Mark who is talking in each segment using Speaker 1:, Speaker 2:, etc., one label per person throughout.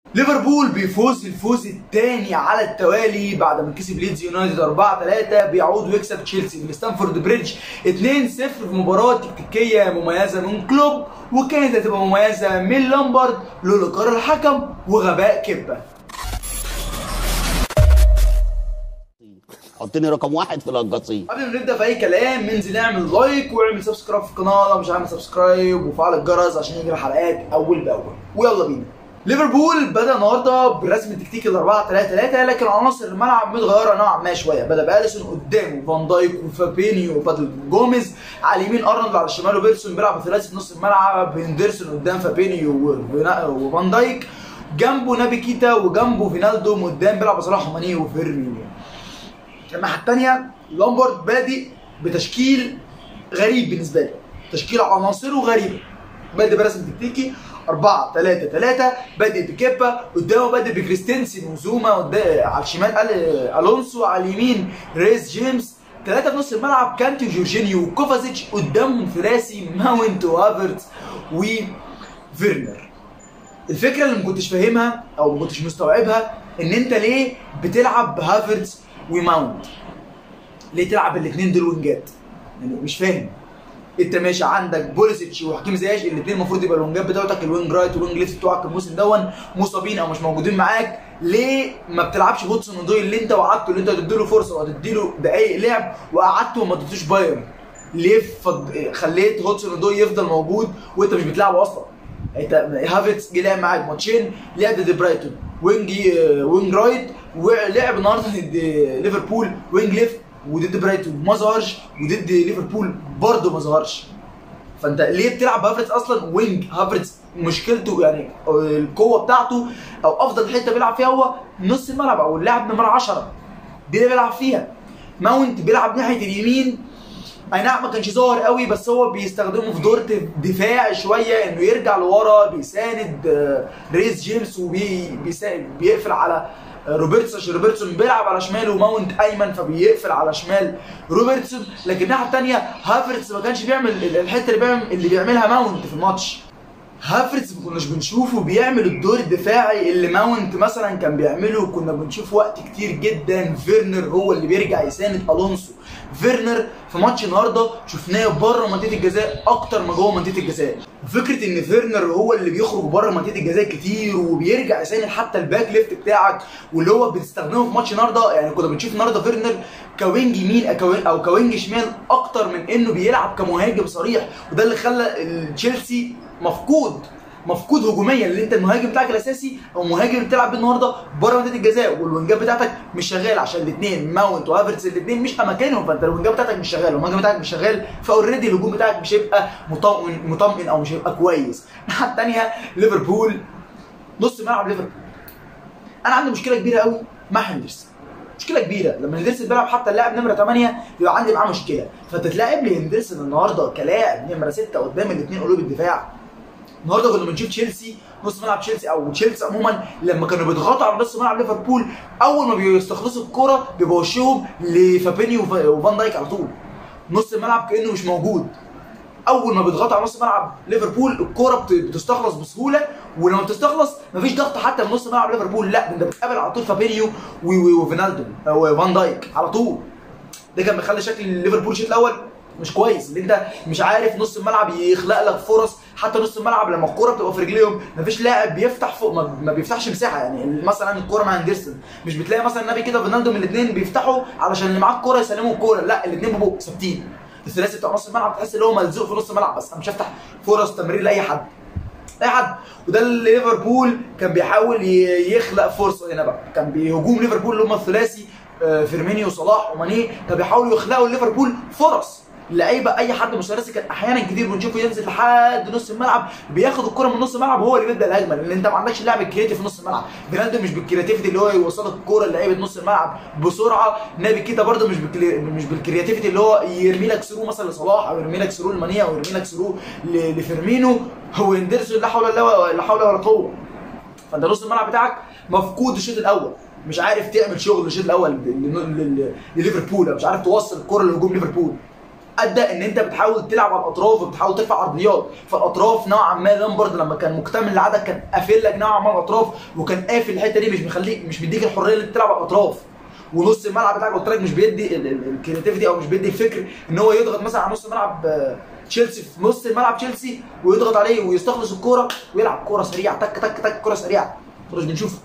Speaker 1: ليفربول بيفوز الفوز الثاني على التوالي بعد ما كسب ليدز يونايتد 4 3 بيعود ويكسب تشيلسي من ستانفورد بريدج 2 0 في مباراه تكتيكيه مميزه من كلوب وكانت هتبقى مميزه من لامبارد لولا قرار الحكم وغباء كبه
Speaker 2: حطني رقم واحد في القصيم
Speaker 1: قبل ما نبدا في اي كلام ننزل نعمل لايك واعمل سبسكرايب في القناه لو مش عامل سبسكرايب وفعل الجرس عشان يجي الحلقات اول باول ويلا بينا ليفربول بدا النهارده بالرسم التكتيكي ال 4 3 3 لكن عناصر الملعب متغيره نوعا ما شويه بدا باليسون قدامه فان دايك وفابينيو وبادل جوميز على اليمين ارنولد على الشمال وبيرسون بيلعب ثلاثي في نص الملعب هندرسون قدام فابينيو وفينا- وفان دايك جنبه نابي كيتا وجنبه فينالدو قدام بيلعب صلاح وماني وفيرمينيو الناحيه الثانيه لامبارد بادئ بتشكيل غريب بالنسبه لي تشكيل عناصره غريبه بادئ برسم تكتيكي 4 3 3 بادئ بكيبا قدامه بادئ بكريستنسن وزوما قدام على الشمال ال- الونسو على اليمين ريس جيمس ثلاثة في نص الملعب كانتي وجورجينيو وكوفازيتش قدامهم ثلاثي ماونت وهافرتز وفيرنر الفكره اللي ما كنتش فاهمها او ما كنتش مستوعبها ان انت ليه بتلعب بهافرتز وماونت ليه تلعب الاثنين دول وينجات يعني مش فاهم انت ماشي عندك بوليسيتش وحكيم زياش الاثنين المفروض يبقى الوينجات بتاعتك الوينج رايت والوينج ليفت بتوعك الموسم دون مصابين او مش موجودين معاك ليه ما بتلعبش هودسون ودوي اللي انت وعدته اللي انت هتديله فرصه وهتديله دقايق لعب وقعدته وما اديتوش بايرن ليه فض... خليت هودسون ودوي يفضل موجود وانت مش بتلعبه اصلا انت هافيتس جه لعب معاك ماتشين لعب ضد برايتون وينج وينج رايت ولعب النهارده ضد ليفربول وينج ليفت وضد برايتون ما ظهرش وضد ليفربول برضه ما ظهرش فانت ليه بتلعب هافرتز اصلا وينج هافرتز مشكلته يعني القوه بتاعته او افضل حته بيلعب فيها هو نص الملعب او اللاعب نمره 10 دي اللي بيلعب فيها ماونت بيلعب ناحيه اليمين اي نعم ما كانش ظاهر قوي بس هو بيستخدمه في دور دفاعي شويه انه يرجع لورا بيساند آه، ريس جيمس وبيقفل على آه، روبرتسون عشان روبرتسون بيلعب على شماله وماونت ايمن فبيقفل على شمال روبرتسون لكن الناحيه الثانيه هافرتس ما كانش بيعمل ال- الحته اللي بيعمل اللي بيعملها ماونت في الماتش هافرتز ما كناش بنشوفه بيعمل الدور الدفاعي اللي ماونت مثلا كان بيعمله كنا بنشوف وقت كتير جدا فيرنر هو اللي بيرجع يساند الونسو فيرنر في ماتش النهارده شفناه بره منطقه الجزاء اكتر ما جوه منطقه الجزاء فكره ان فيرنر هو اللي بيخرج بره منطقه الجزاء كتير وبيرجع يساند حتى الباك ليفت بتاعك واللي هو بتستخدمه في ماتش النهارده يعني كنا بنشوف النهارده فيرنر كوينج يمين أو كوين- او كوينج شمال اكتر من انه بيلعب كمهاجم صريح وده اللي خلى تشيلسي مفقود مفقود هجوميا اللي انت المهاجم بتاعك الاساسي او المهاجم اللي بتلعب بيه النهارده بره منطقه الجزاء والوينجات بتاعتك مش شغال عشان الاثنين ماونت وهافرتس الاثنين مش اماكنهم فانت الوينجات بتاعتك مش شغال والمهاجم بتاعك مش شغال فاوريدي الهجوم بتاعك مش هيبقى مطمئن مطمئن او مش هيبقى كويس الناحيه الثانيه ليفربول نص ملعب ليفربول انا عندي مشكله كبيره قوي مع هندرسون مشكله كبيره لما هندرسون بيلعب حتى اللاعب نمره 8 يبقى عندي معاه مشكله فانت تلاعب لي هندرسون النهارده كلاعب نمره 6 قدام الاثنين قلوب الدفاع النهارده كنا بنشوف تشيلسي نص ملعب تشيلسي او تشيلسي عموما لما كانوا بيضغطوا على نص ملعب ليفربول اول ما بيستخلصوا الكوره بيبقى وشهم لفابينيو وف- وفان دايك على طول نص الملعب كانه مش موجود اول ما بيضغطوا على نص ملعب ليفربول الكوره بت- بتستخلص بسهوله ولما بتستخلص مفيش ضغط حتى من نص ملعب ليفربول لا ده انت بتقابل على طول فابينيو و- و- وفينالدو وفان دايك على طول ده كان بيخلي شكل ليفربول الشوط الاول مش كويس اللي انت مش عارف نص الملعب يخلق لك فرص حتى نص الملعب لما الكوره بتبقى في رجليهم مفيش لاعب بيفتح فوق ما, ما بيفتحش مساحه يعني مثلا الكوره مع هندرسون مش بتلاقي مثلا نبي كده فينالدو من الاثنين بيفتحوا علشان اللي معاه الكوره يسلموا الكوره لا الاثنين بيبقوا ثابتين الثلاثي بتاع نص الملعب تحس ان هو ملزوق في نص الملعب بس انا مش هفتح فرص تمرير لاي حد اي حد وده اللي ليفربول كان بيحاول ي- يخلق فرصه هنا بقى كان بهجوم ليفربول اللي هم الثلاثي آه، فيرمينيو وصلاح وماني كانوا بيحاولوا يخلقوا ليفربول فرص لعيبه اي حد مش ثلاثي كان احيانا كتير بنشوفه ينزل لحد نص الملعب بياخد الكره من نص الملعب هو اللي بيبدا الهجمه لان انت ما عندكش اللاعب الكريتيف في نص الملعب فيرناندو مش بالكرياتيفيتي اللي هو يوصلك الكوره لعيبه نص الملعب بسرعه نابي كيتا برده مش بالكري... مش بالكرياتيفيتي اللي هو يرمي لك ثرو مثلا لصلاح او يرمي لك ثرو لمانيا او يرمي لك ثرو ل... لفيرمينو هو هندرسون لا حول ولا لا حول ولا قوه فانت نص الملعب بتاعك مفقود الشوط الاول مش عارف تعمل شغل الشوط الاول ل- ل- ل- لليفربول مش عارف توصل الكره لهجوم ليفربول ادى ان انت بتحاول تلعب على الاطراف وبتحاول ترفع عرضيات فالاطراف نوعا ما لامبرد لما كان مكتمل العدد كان قافل لك نوعا ما الاطراف وكان قافل الحته دي مش مخليك مش مديك الحريه اللي تلعب على الاطراف ونص الملعب بتاعك قلت لك مش بيدي الكرياتيفيتي او مش بيدي الفكر ان هو يضغط مثلا على نص ملعب آه، تشيلسي في نص الملعب تشيلسي ويضغط عليه ويستخلص الكوره ويلعب كوره سريعه تك تك تك كوره سريعه كناش بنشوفه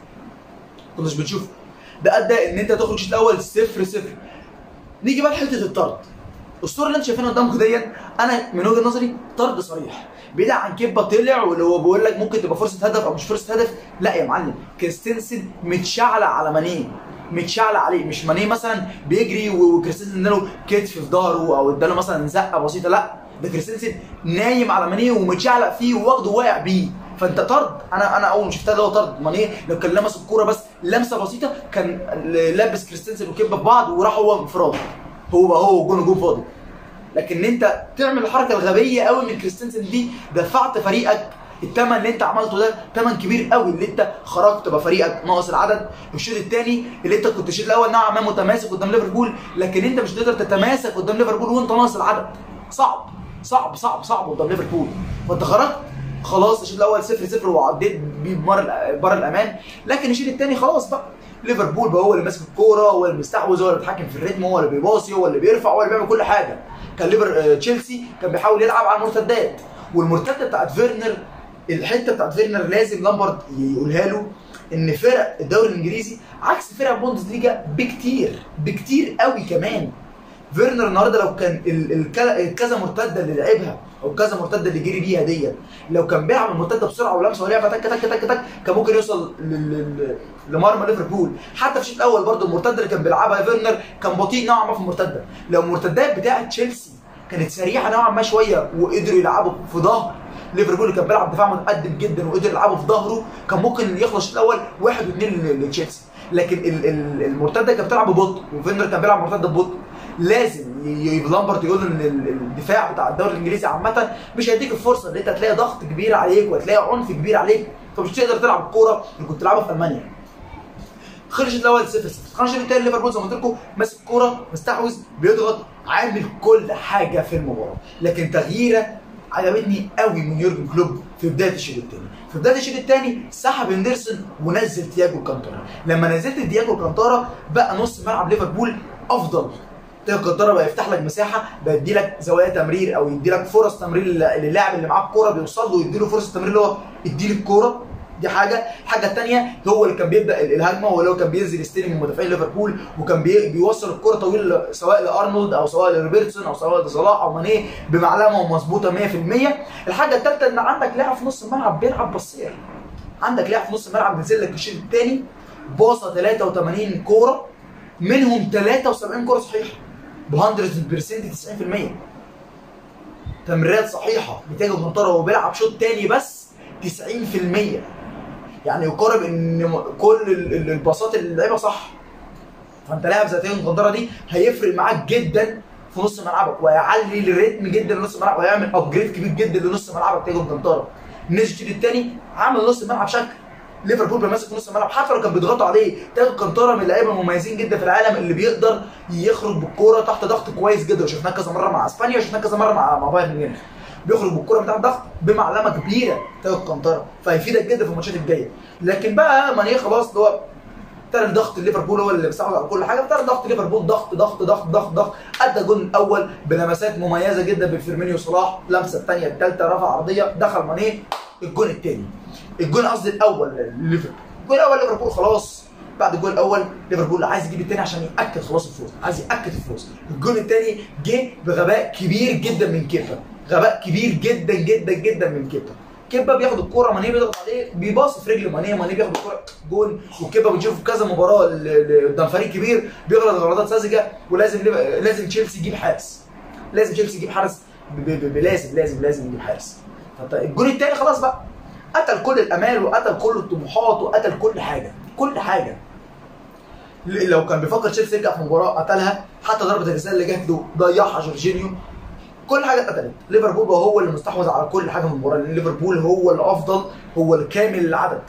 Speaker 1: كناش بنشوفه ده ادى ان انت تخرج الشوط الاول صفر صفر نيجي بقى لحته الطرد الصوره اللي انتم شايفينها قدامكم ديت انا من وجهه نظري طرد صريح بعيد عن كيبا طلع واللي هو بيقول لك ممكن تبقى فرصه هدف او مش فرصه هدف لا يا معلم كريستنسن متشعلق على مانيه متشعلق عليه مش مانيه مثلا بيجري و- وكريستنسن اداله كتف في ظهره او اداله مثلا زقه بسيطه لا ده كريستنسن نايم على مانيه ومتشعلق فيه وواخده واقع بيه فانت طرد انا انا اول ما شفتها اللي هو طرد مانيه لو كان لمس الكوره بس لمسه بسيطه كان لابس كريستنسن وكيبا في بعض وراح هو انفراد هو بقى هو جون جون فاضي لكن انت تعمل الحركه الغبيه قوي من كريستنسن دي دفعت فريقك الثمن اللي انت عملته ده ثمن كبير قوي اللي انت خرجت تبقى فريقك ناقص العدد الشوط الثاني اللي انت كنت الشوط الاول نوعا ما متماسك قدام ليفربول لكن انت مش هتقدر تتماسك قدام ليفربول وانت ناقص العدد صعب صعب صعب صعب قدام ليفربول فانت خرجت خلاص الشوط الاول 0 0 وعديت بيه بره بره الامان لكن الشوط الثاني خلاص بقى ليفربول بقى هو اللي ماسك الكوره هو اللي مستحوذ هو اللي بيتحكم في الريتم هو اللي بيباصي هو اللي بيرفع هو اللي بيعمل كل حاجه كان ليفر آه، تشيلسي كان بيحاول يلعب على المرتدات والمرتده بتاعت فيرنر الحته بتاعت فيرنر لازم لامبرد يقولها له ان فرق الدوري الانجليزي عكس فرق البوندسليجا بكتير بكتير قوي كمان فيرنر النهارده لو كان ال- الك- الكذا مرتده اللي لعبها او كذا مرتده اللي جري بيها ديت لو كان بيلعب المرتده بسرعه ولمسه ولعبه تك تك تك تك كان ممكن يوصل لل- لل- لمرمى ليفربول حتى في الشوط الاول برضه المرتده اللي كان بيلعبها فيرنر كان بطيء نوعا ما في المرتده لو المرتدات بتاعه تشيلسي كانت سريعه نوعا ما شويه وقدروا يلعبوا في ظهر ليفربول اللي كان بيلعب دفاع متقدم جدا وقدر يلعبوا في ظهره كان ممكن يخلص الشوط الاول واحد واثنين ل- لتشيلسي لكن ال- ال- المرتده كانت بتلعب ببطء وفيرنر كان بيلعب مرتده ببطء لازم ي- ي- لامبرت يقول ان ال- الدفاع بتاع الدوري الانجليزي عامه مش هيديك الفرصه ان انت تلاقي ضغط كبير عليك وهتلاقي عنف كبير عليك فمش تقدر تلعب الكوره اللي كنت تلعبها في المانيا خلص الشوط الاول 0 0 خلص الشوط الثاني ليفربول زي ما قلت لكم ماسك الكوره مستحوذ بيضغط عامل كل حاجه في المباراه لكن تغييره عجبتني قوي من يورجن كلوب في بدايه الشوط الثاني في بدايه الشوط الثاني سحب هندرسون ونزل تياجو كانتارا لما نزلت تياجو كانتارا بقى نص ملعب ليفربول افضل تياجو كانتارا بقى يفتح لك مساحه بقى يدي لك زوايا تمرير او يدي لك فرص تمرير لل- للاعب اللي معاه الكوره بيوصل له يدي له فرصه تمرير اللي هو يديله الكوره دي حاجه الحاجه الثانيه هو اللي كان بيبدا ال- الهجمه هو اللي هو كان بينزل يستلم من مدافعين ليفربول وكان بي بيوصل الكره طويل سواء لارنولد او سواء لروبرتسون او سواء لصلاح او مانيه بمعلمه ومظبوطه 100% الحاجه الثالثه ان عندك لاعب في نص الملعب بيلعب بصير عندك لاعب في نص الملعب نزل لك الشوط الثاني باصه 83 كوره منهم 73 كوره صحيحه ب 100% 90% تمريرات صحيحه بتاجي كونتارا وهو بيلعب شوط تاني بس 90% يعني يقارب ان م- كل ال- ال- الباصات اللي لعبها صح فانت لاعب زي تاجي كونتارا دي هيفرق معاك جدا في نص ملعبك وهيعلي الريتم جدا لنص الملعب وهيعمل ابجريد كبير جدا لنص ملعبك تاجي كونتارا نزل الشوط الثاني عمل نص الملعب شكل ليفربول بيمسك في نص الملعب حتى لو كان بيضغطوا عليه تاجو كانتارا من اللعيبه المميزين جدا في العالم اللي بيقدر يخرج بالكوره تحت ضغط كويس جدا وشفناه كذا مره مع اسبانيا وشفناه كذا مره مع مع بايرن ميونخ بيخرج بالكوره من تحت ضغط بمعلمه كبيره تاجو كانتارا فهيفيدك جدا في الماتشات الجايه لكن بقى ماني خلاص اللي هو ابتدى ضغط ليفربول هو اللي بيستحوذ على كل حاجه ابتدى ضغط ليفربول ضغط ضغط ضغط ضغط ضغط ادى الجون الاول بلمسات مميزه جدا بفيرمينيو صلاح لمسه الثانيه الثالثه رفع عرضيه دخل مانيه الجون الثاني الجون قصدي الاول لليفربول الجون الاول ليفربول خلاص بعد الجول الاول ليفربول عايز يجيب الثاني عشان ياكد خلاص الفوز عايز ياكد الفوز الجون الثاني جه بغباء كبير جدا من كيبا غباء كبير جدا جدا جدا من كيبا كيبا بياخد الكوره مانيه بيضغط عليه بيباص في رجل مانيه مانيه بياخد الكوره جون وكيبا بنشوفه في كذا مباراه ل- ل- قدام فريق كبير بيغلط غلطات ساذجه ولازم ليف- لازم تشيلسي يجيب حارس لازم تشيلسي يجيب حارس ب- ب- ب- لازم لازم لازم يجيب حارس فانت الجون الثاني خلاص بقى قتل كل الامال وقتل كل الطموحات وقتل كل حاجه كل حاجه ل- لو كان بيفكر تشيلسي يرجع في مباراه قتلها حتى ضربه الجزاء اللي جات له ضيعها جورجينيو كل حاجه اتقتلت ليفربول بقى هو اللي مستحوذ على كل حاجه في المباراه لان ليفربول هو الافضل هو الكامل العدد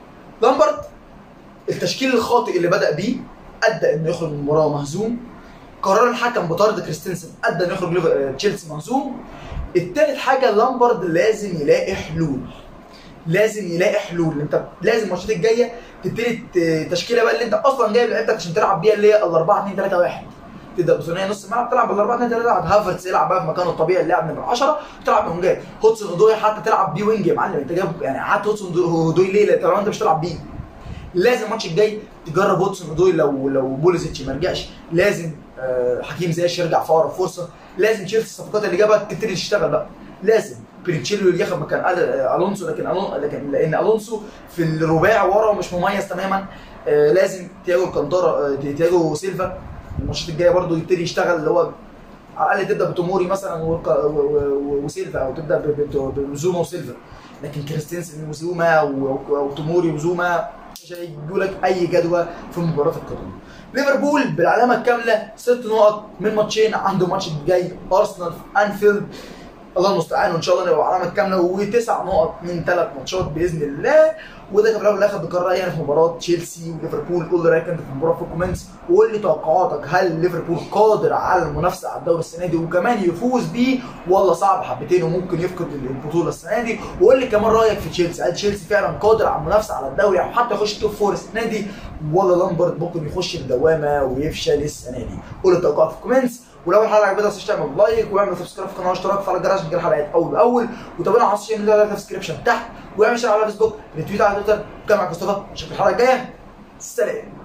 Speaker 1: لامبرد التشكيل الخاطئ اللي بدا بيه ادى انه يخرج من المباراه مهزوم قرار الحكم بطرد كريستنسن ادى انه يخرج ليف- آه، تشيلسي مهزوم التالت حاجه لامبرد لازم يلاقي حلول لازم يلاقي حلول انت لازم الماتشات الجايه تبتدي ت- تشكيله بقى اللي انت اصلا جايب لعيبتك عشان تلعب بيها اللي هي ال 4 2 3 1 تبدا بثنائيه نص الملعب تلعب بال 4 2 3 1 هافرتس يلعب بقى في مكانه الطبيعي اللاعب نمره 10 تلعب بونجات هوتسون اودوي حتى تلعب بيه وينج يا معلم انت جايب يعني قعدت هوتسون اودوي ليه؟ لأن طالما انت مش تلعب بيه لازم الماتش الجاي تجرب هوتسون اودوي لو لو بوليزيتش ما رجعش لازم آه حكيم زياش يرجع في اقرب فرصه لازم تشيلسي الصفقات اللي جابها تبتدي تشتغل بقى لازم بريتشيلو اللي ياخد مكان أل- آه، الونسو لكن ألون لكن لان الونسو في الرباع ورا مش مميز تماما آه لازم تياجو الكانتارا آه تياجو سيلفا الماتشات الجايه برضو يبتدي يشتغل اللي هو على الاقل تبدا بتوموري مثلا وك- و- و- وسيلفا او تبدا ب- ب- بزوما وسيلفا لكن كريستنسن وزوما و- و- وتوموري وزوما مش هيجوا لك اي جدوى في المباراه القادمه. ليفربول بالعلامه الكامله ست نقط من ماتشين عنده ماتش الجاي ارسنال في انفيلد الله المستعان وان شاء الله نبقى علامه كامله وتسع نقط من ثلاث ماتشات باذن الله وده كان في الاول والاخر بقرر يعني في مباراه تشيلسي وليفربول قول لي رايك انت في المباراه في الكومنتس وقول لي توقعاتك هل ليفربول قادر على المنافسه على الدوري السنه دي وكمان يفوز بيه ولا صعب حبتين وممكن يفقد البطوله السنه دي وقول لي كمان رايك في تشيلسي هل تشيلسي فعلا قادر على المنافسه على الدوري او حتى يخش توب فور السنه دي ولا لامبرد ممكن يخش الدوامه ويفشل السنه دي قول لي توقعاتك في الكومنتس ولو الحلقه عجبتك ما تنساش تعمل لايك واعمل سبسكرايب في القناه واشتراك في الجرس عشان تجيلك حلقات اول باول وتابعنا على السوشيال ميديا في الديسكربشن تحت واعمل شير على فيسبوك ريتويت على تويتر كان معاك مصطفى اشوفك الحلقه الجايه سلام